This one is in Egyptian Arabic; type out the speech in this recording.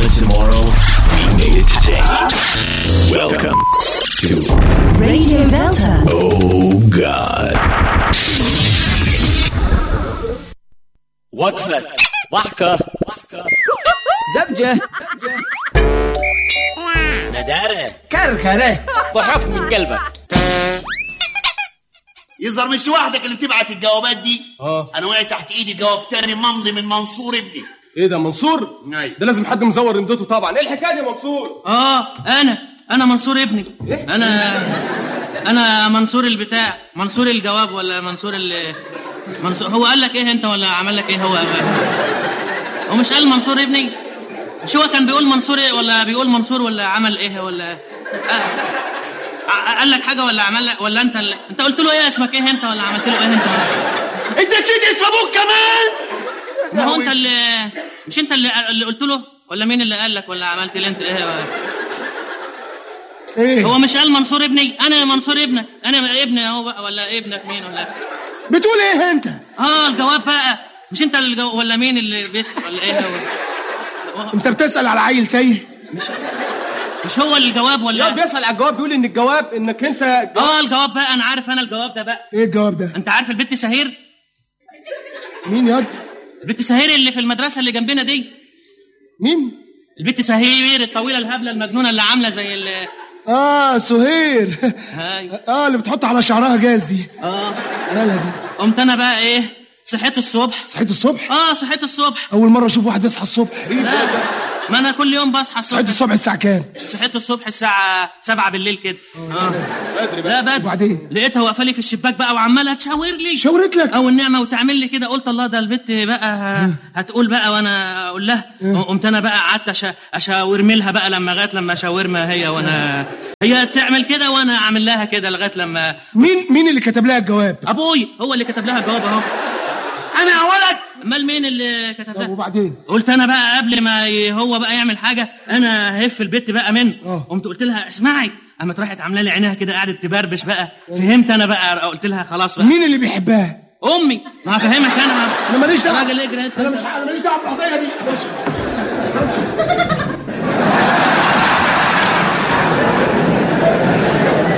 it tomorrow, we made it today. Welcome to Radio Delta. Oh God. وقفة ضحكة زبجة ندارة كركرة ضحك من قلبك يظهر مش لوحدك اللي بتبعت الجوابات دي اه انا واقع تحت ايدي جواب تاني ممضي من منصور ابني ايه ده منصور أيوة. ده لازم حد مزور رمدته طبعا ايه الحكايه دي يا منصور اه انا انا منصور ابني انا انا منصور البتاع منصور الجواب ولا منصور ال منصور هو قال لك ايه انت ولا عمل لك ايه هو هو مش قال منصور ابني مش هو كان بيقول منصور إيه ولا بيقول منصور ولا عمل ايه ولا آه. ع- قال لك حاجه ولا عمل لك ولا انت اللي... انت قلت له ايه اسمك ايه انت ولا عملت له ايه انت انت نسيت اسم ابوك كمان ما هو انت اللي مش انت اللي, اللي قلت له ولا مين اللي قال لك ولا عملت لي انت ايه ايه هو مش قال منصور ابني انا منصور ابنك انا ابني اهو بقى ولا ابنك مين ولا بتقول ايه انت اه الجواب بقى مش انت اللي جو... ولا مين اللي بيسأل ولا ايه هو انت بتسأل على عيل تايه مش هو الجواب لا ولا بيسال على الجواب بيقول ان الجواب انك انت اه الجواب بقى انا عارف انا الجواب ده بقى ايه الجواب ده انت عارف البت سهير مين ياض البت سهير اللي في المدرسه اللي جنبنا دي مين البت سهير الطويله الهبله المجنونه اللي عامله زي ال اه سهير هاي اه اللي بتحط على شعرها جاز دي اه مالها دي قمت انا بقى ايه صحيت الصبح صحيت الصبح اه صحيت الصبح اول مره اشوف واحد يصحى الصبح لا ما انا كل يوم بصحى الصبح صحيت الصبح الساعه كام صحيت الصبح الساعة 7 بالليل كده اه بدري لا بقى بدري وبعدين؟ لقيتها واقفه لي في الشباك بقى وعماله تشاور لي شاورت لك او النعمه وتعمل لي كده قلت الله ده البت بقى ه- هتقول بقى وانا اقول لها قمت انا بقى قعدت أشا- اشاورمي لها بقى لما لغايه لما شاورما هي وانا هي تعمل كده وانا اعمل لها كده لغايه لما مين مين اللي كتب لها الجواب ابوي هو اللي كتب لها الجواب اهو انا يا ولد امال مين اللي كتب طب لها وبعدين قلت انا بقى قبل ما ي- هو بقى يعمل حاجه انا هف البت بقى منه اه. قمت قلت لها اسمعي قامت راحت عامله لي عينيها كده قعدت تبربش بقى فهمت انا بقى قلت لها خلاص بقى مين اللي بيحبها امي ما هفهمك انا انا ماليش دعوه راجل اجري انت انا مش انا ماليش دعوه بالقضيه دي أنا مش-